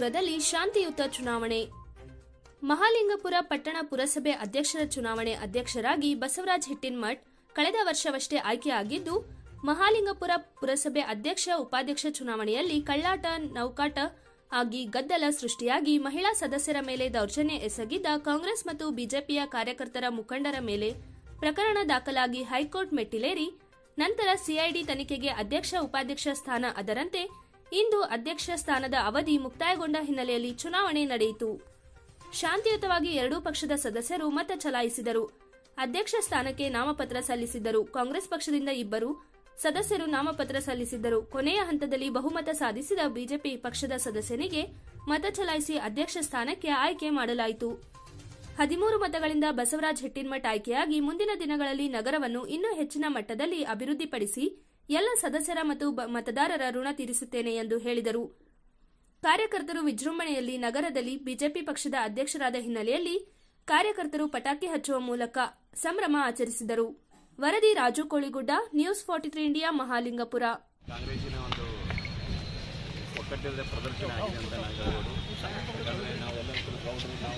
ಮಹಾಲಿಂಗಪುರದಲ್ಲಿ ಶಾಂತಿಯುತ ಚುನಾವಣೆ ಮಹಾಲಿಂಗಪುರ ಪಟ್ಟಣ ಪುರಸಭೆ ಅಧ್ಯಕ್ಷರ ಚುನಾವಣೆ ಅಧ್ಯಕ್ಷರಾಗಿ ಬಸವರಾಜ್ ಹಿಟ್ಟಿನ್ಮಠ್ ಕಳೆದ ವರ್ಷವಷ್ಟೇ ಆಯ್ಕೆಯಾಗಿದ್ದು ಮಹಾಲಿಂಗಪುರ ಪುರಸಭೆ ಅಧ್ಯಕ್ಷ ಉಪಾಧ್ಯಕ್ಷ ಚುನಾವಣೆಯಲ್ಲಿ ಕಳ್ಳಾಟ ನೌಕಾಟ ಆಗಿ ಗದ್ದಲ ಸೃಷ್ಟಿಯಾಗಿ ಮಹಿಳಾ ಸದಸ್ಯರ ಮೇಲೆ ದೌರ್ಜನ್ಯ ಎಸಗಿದ್ದ ಕಾಂಗ್ರೆಸ್ ಮತ್ತು ಬಿಜೆಪಿಯ ಕಾರ್ಯಕರ್ತರ ಮುಖಂಡರ ಮೇಲೆ ಪ್ರಕರಣ ದಾಖಲಾಗಿ ಹೈಕೋರ್ಟ್ ಮೆಟ್ಟಿಲೇರಿ ನಂತರ ಸಿಐಡಿ ತನಿಖೆಗೆ ಅಧ್ಯಕ್ಷ ಉಪಾಧ್ಯಕ್ಷ ಸ್ಥಾನ ಅದರಂತೆ ಇಂದು ಅಧ್ಯಕ್ಷ ಸ್ಥಾನದ ಅವಧಿ ಮುಕ್ತಾಯಗೊಂಡ ಹಿನ್ನೆಲೆಯಲ್ಲಿ ಚುನಾವಣೆ ನಡೆಯಿತು ಶಾಂತಿಯುತವಾಗಿ ಎರಡೂ ಪಕ್ಷದ ಸದಸ್ಯರು ಮತ ಚಲಾಯಿಸಿದರು ಅಧ್ಯಕ್ಷ ಸ್ಥಾನಕ್ಕೆ ನಾಮಪತ್ರ ಸಲ್ಲಿಸಿದ್ದರು ಕಾಂಗ್ರೆಸ್ ಪಕ್ಷದಿಂದ ಇಬ್ಬರು ಸದಸ್ಯರು ನಾಮಪತ್ರ ಸಲ್ಲಿಸಿದ್ದರು ಕೊನೆಯ ಹಂತದಲ್ಲಿ ಬಹುಮತ ಸಾಧಿಸಿದ ಬಿಜೆಪಿ ಪಕ್ಷದ ಸದಸ್ಯನಿಗೆ ಮತ ಚಲಾಯಿಸಿ ಅಧ್ಯಕ್ಷ ಸ್ಥಾನಕ್ಕೆ ಆಯ್ಕೆ ಮಾಡಲಾಯಿತು ಹದಿಮೂರು ಮತಗಳಿಂದ ಬಸವರಾಜ್ ಹಿಟ್ಟಿನ್ಮಠ್ ಆಯ್ಕೆಯಾಗಿ ಮುಂದಿನ ದಿನಗಳಲ್ಲಿ ನಗರವನ್ನು ಇನ್ನೂ ಹೆಚ್ಚಿನ ಮಟ್ಟದಲ್ಲಿ ಅಭಿವೃದ್ಧಿಪಡಿಸಿ ಎಲ್ಲ ಸದಸ್ಯರ ಮತ್ತು ಬ- ಮತದಾರರ ಋಣ ತೀರಿಸುತ್ತೇನೆ ಎಂದು ಹೇಳಿದರು ಕಾರ್ಯಕರ್ತರು ವಿಜೃಂಭಣೆಯಲ್ಲಿ ನಗರದಲ್ಲಿ ಬಿಜೆಪಿ ಪಕ್ಷದ ಅಧ್ಯಕ್ಷರಾದ ಹಿನ್ನೆಲೆಯಲ್ಲಿ ಕಾರ್ಯಕರ್ತರು ಪಟಾಕಿ ಹಚ್ಚುವ ಮೂಲಕ ಸಂಭ್ರಮ ಆಚರಿಸಿದರು ವರದಿ Raju Koligudda news forty three India Mahalingapura ಕಾಂಗ್ರೆಸ್ಸಿನ ಒಂದು ಒಕ್ಕಟ್ಟಿಲ್ಲದೆ ಪ್ರದರ್ಶನ ಆಗಿದೆ ಅಂತ ನಾನು ಹೇಳ್ಬೋದು ಯಾಕಂದರೆ ನಾವೆಲ್ಲ ಗೌಡರು ನಾವು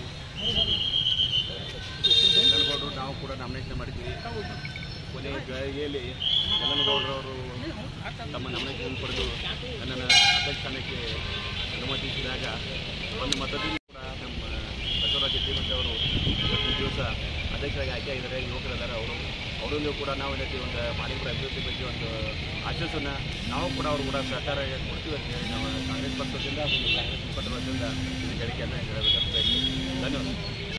ಗೌಡರು ನಾವು ಕೂಡ ನಾಮಿನೇಷನ್ ಮಾಡಿದ್ವಿ ಕೊನೆ ಗಳಿಗೆಯಲ್ಲಿ ಗೌಡರವರು ತಮ್ಮ ನಾಮಿನೇಷನ್ ಪಡೆದು ನನ್ನನ್ನು ಅಧ್ಯಕ್ಷ ಸ್ಥಾನಕ್ಕೆ ಅನುಮತಿಸಿದಾಗ ಒಂದು ಮತದಿಂದ ಕೂಡ ನಮ್ಮ ಬಸವರಾಜ ಶ್ರೀಮಂತ ಅವರು ಇವತ್ತಿನ ದಿವಸ ಅಧ್ಯಕ್ಷರಾಗಿ ಆಯ್ಕೆ ಆಗಿದ್ದಾರೆ ಯುವಕರಿದ್ದಾರೆ ಅವರು ಅವರಲ್ಲೂ ಕೂಡ ನಾವು ಏನೈತಿ ಒಂದು ಮಾಲಿಕರ ಅಭಿವೃದ್ಧಿ ಬಗ್ಗೆ ಒಂದು ಆಶ್ವಾಸನ ನಾವು ಕೂಡ ಅವರು ಕೂಡ ಸಹಕಾರ ಕೊಡ್ತೀವಿ ಅಂತ ಹೇಳಿ ನಾವು ಕಾಂಗ್ರೆಸ್ ಪಕ್ಷದಿಂದ ಮತ್ತು ಕಾಂಗ್ರೆಸ್ ಮುಖಂಡರ ವತಿಯಿಂದ ಈ ಹೇಳಿಕೆಯನ್ನು ಹೇಳಬೇಕಂತ ಬಯಸ್ತೀನಿ. ಧನ್ಯವಾದ